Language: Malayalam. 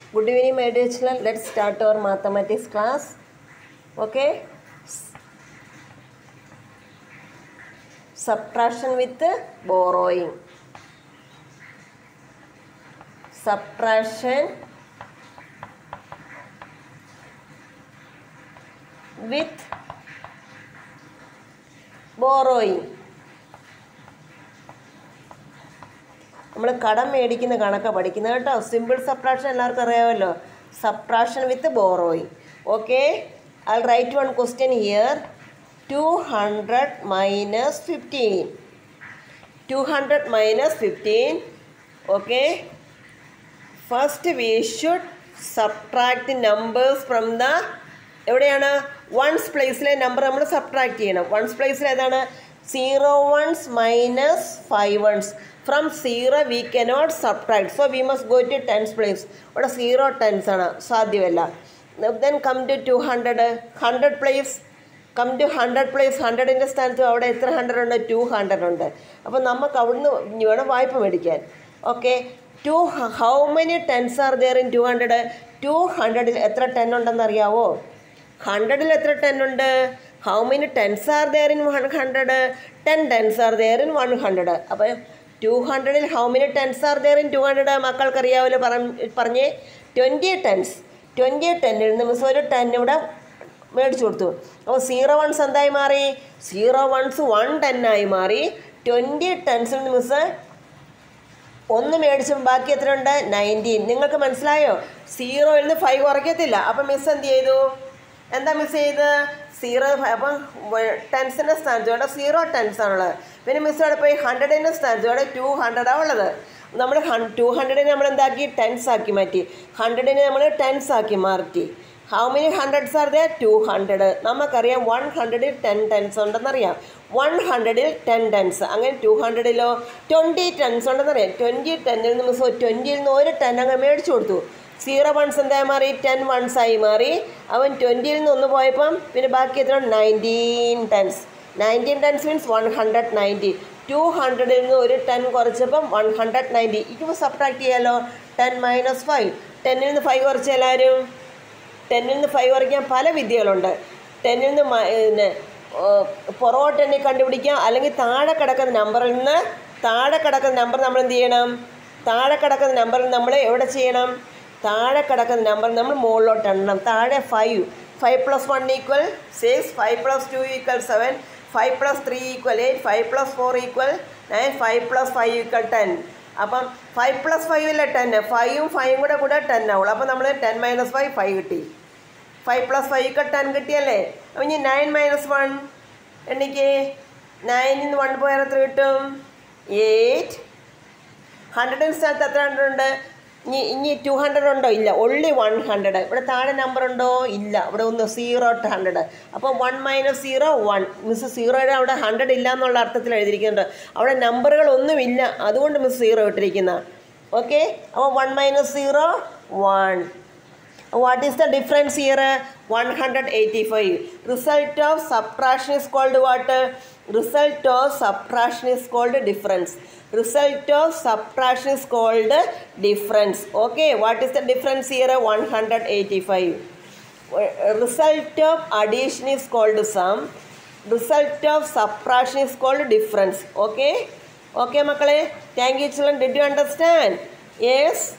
Good evening, my dear children. Let's start our mathematics class. Okay. Subtraction with borrowing. Subtraction with borrowing. നമ്മൾ കടം മേടിക്കുന്ന കണക്കാണ് പഠിക്കുന്നത് കേട്ടോ സിമ്പിൾ സബ്ട്രാക്ഷൻ എല്ലാവർക്കും അറിയാമല്ലോ subtraction with borrowing okay I write one question here two hundred minus fifteen two hundred minus fifteen okay first we should subtract numbers from the എവിടെയാണ് വൺസ് പ്ലേസിലെ നമ്പർ നമ്മൾ സബ്ട്രാക്ട് ചെയ്യണം വൺസ് പ്ലേസിൽ ഏതാണ് zero ones minus five ones from zero we cannot subtract so we must go to tens place ഇവിടെ സീറോ ടെൻസ് ആണ് സാധ്യമല്ല then come to two hundred hundred place come two hundred place ഹൺഡ്രഡിൻ്റെ സ്ഥാനത്ത് അവിടെ എത്ര ഹൺഡ്രഡ് ഉണ്ട് ടു ഹൺഡ്രഡ് ഉണ്ട് അപ്പോൾ നമുക്ക് അവിടുന്ന് വേണം വായ്പ മേടിക്കാൻ okay two how many tens are there in two hundred two ഹൺഡ്രഡിൽ എത്ര ടെൻ ഉണ്ടെന്ന് അറിയാവോ ഹൺഡ്രഡിൽ എത്ര ടെൻ ഉണ്ട് how many tens are there in one hundred ten tens are there in one hundred അപ്പോൾ ടു ഹൺഡ്രഡിൽ how many tens are there in two hundred മക്കൾക്കറിയാമല്ലോ പറഞ്ഞ് ട്വൻറ്റി ടെൻസ് ട്വൻറ്റി ടെന്നിൽ നിന്ന് മിസ് ഒരു ടെൻ ഇവിടെ മേടിച്ചു കൊടുത്തു അപ്പോൾ സീറോ വൺസ് എന്തായി മാറി സീറോ വൺസ് വൺ ടെന്നായി മാറി ട്വൻറ്റി ടെൻസിൽ നിന്ന് മിസ് ഒന്ന് മേടിച്ചും ബാക്കി എത്ര ഉണ്ട് നയൻറ്റീൻ നിങ്ങൾക്ക് മനസ്സിലായോ സീറോയിൽ നിന്ന് ഫൈവ് കുറയ്ക്കത്തില്ല അപ്പം മിസ് എന്ത് ചെയ്തു എന്താ മിസ് ചെയ്ത് സീറോ അപ്പം ടെൻസിൻ്റെ സ്ഥാനത്ത് ഇവിടെ സീറോ ടെൻസ് ആണുള്ളത് പിന്നെ മിസ് അവിടെ പോയി ഹൺഡ്രഡിൻ്റെ സ്ഥാനത്ത് ഇവിടെ ടു ഹൺഡ്രഡാണ് ഉള്ളത് നമ്മൾ ഹൺ ടു ഹൺഡ്രഡിനെ നമ്മൾ എന്താക്കി ടെൻസ് ആക്കി മാറ്റി ഹൺഡ്രഡിനെ നമ്മൾ ടെൻസ് ആക്കി മാറ്റി how many hundreds are the two hundred നമുക്കറിയാം വൺ ഹൺഡ്രഡിൽ ടെൻ ടെൻസ് ഉണ്ടെന്നറിയാം വൺ ഹൺഡ്രഡിൽ ടെൻ ടെൻസ് അങ്ങനെ ടു ഹൺഡ്രഡിലോ ട്വൻറ്റി ടെൻസ് ഉണ്ടെന്നറിയാം ട്വൻറ്റി ടെന്നിൽ നിന്ന് മിസ് ട്വൻറ്റിയിൽ നിന്ന് ഒരു ടെൻ അങ്ങ് മേടിച്ചു കൊടുത്തു സീറോ വൺസ് എന്തായി മാറി ടെൻ വൺസ് ആയി മാറി അവൻ ട്വൻറ്റിയിൽ നിന്ന് ഒന്ന് പോയപ്പം പിന്നെ ബാക്കി എത്ര nineteen tens nineteen tens means one hundred ninety two ഹൺഡ്രഡിൽ നിന്ന് ഒരു ടെൻ കുറച്ചപ്പം വൺ ഹൺഡ്രഡ് നയൻറ്റി ഇപ്പോൾ സബ്ട്രാക്ട് ചെയ്യാമല്ലോ ടെൻ മൈനസ് ഫൈവ് ടെന്നിൽ നിന്ന് ഫൈവ് കുറച്ച് എല്ലാവരും ടെന്നിൽ നിന്ന് ഫൈവ് കുറയ്ക്കാൻ പല വിദ്യകളുണ്ട് ടെന്നിൽ നിന്ന് പിന്നെ പുറകോട്ട് എണ്ണി കണ്ടുപിടിക്കാം അല്ലെങ്കിൽ താഴെ കിടക്കുന്ന നമ്പറിൽ നിന്ന് താഴെ കിടക്കുന്ന നമ്പർ നമ്മൾ എന്ത് ചെയ്യണം താഴെ കിടക്കുന്ന നമ്പറിൽ നമ്മൾ എവിടെ ചെയ്യണം താഴെ കിടക്കുന്ന നമ്പർ നമ്മൾ മുകളിലോട്ട് എണ്ണണം താഴെ five five plus one equal six five plus two equal seven five plus three equal eight five plus four equal nine five plus five equal ten അപ്പം ഫൈവ് പ്ലസ് ഫൈവ് അല്ലേ ടെൻ ഫൈവും ഫൈവും കൂടെ കൂടെ ടെൻ ആവുള്ളൂ അപ്പം നമ്മൾ ടെൻ മൈനസ് ഫൈവ് ഫൈവ് കിട്ടി ഫൈവ് പ്ലസ് ഫൈവ് ഒക്കെ ടെൻ കിട്ടിയല്ലേ അപ്പം ഇനി നയൻ മൈനസ് വൺ എണ്ണിക്ക് നയനിൽ നിന്ന് വൺ പോയാൽ എത്ര കിട്ടും എയ്റ്റ് ഹൺഡ്രഡിന് സ്ഥലത്ത് എത്ര ഹൺഡ്രഡ് ഉണ്ട് ഇനി ഇനി ടു ഹൺഡ്രഡ് ഉണ്ടോ ഇല്ല ഒൺലി വൺ ഹൺഡ്രഡ് ഇവിടെ താഴെ നമ്പർ ഉണ്ടോ ഇല്ല ഇവിടെ ഒന്ന് സീറോ ടു ഹൺഡ്രഡ് അപ്പോൾ one minus zero one miss സീറോയുടെ അവിടെ ഹൺഡ്രഡ് ഇല്ല എന്നുള്ള അർത്ഥത്തിൽ എഴുതിയിരിക്കുന്നുണ്ട് അവിടെ നമ്പറുകൾ ഒന്നുമില്ല അതുകൊണ്ട് മിസ് സീറോ ഇട്ടിരിക്കുന്ന ഓക്കെ അപ്പോൾ one minus zero one what is the difference here 185 result of subtraction is called what result of subtraction is called difference result of subtraction is called difference okay what is the difference here 185 result of addition is called sum result of subtraction is called difference okay okay makale thank you children did you understand yes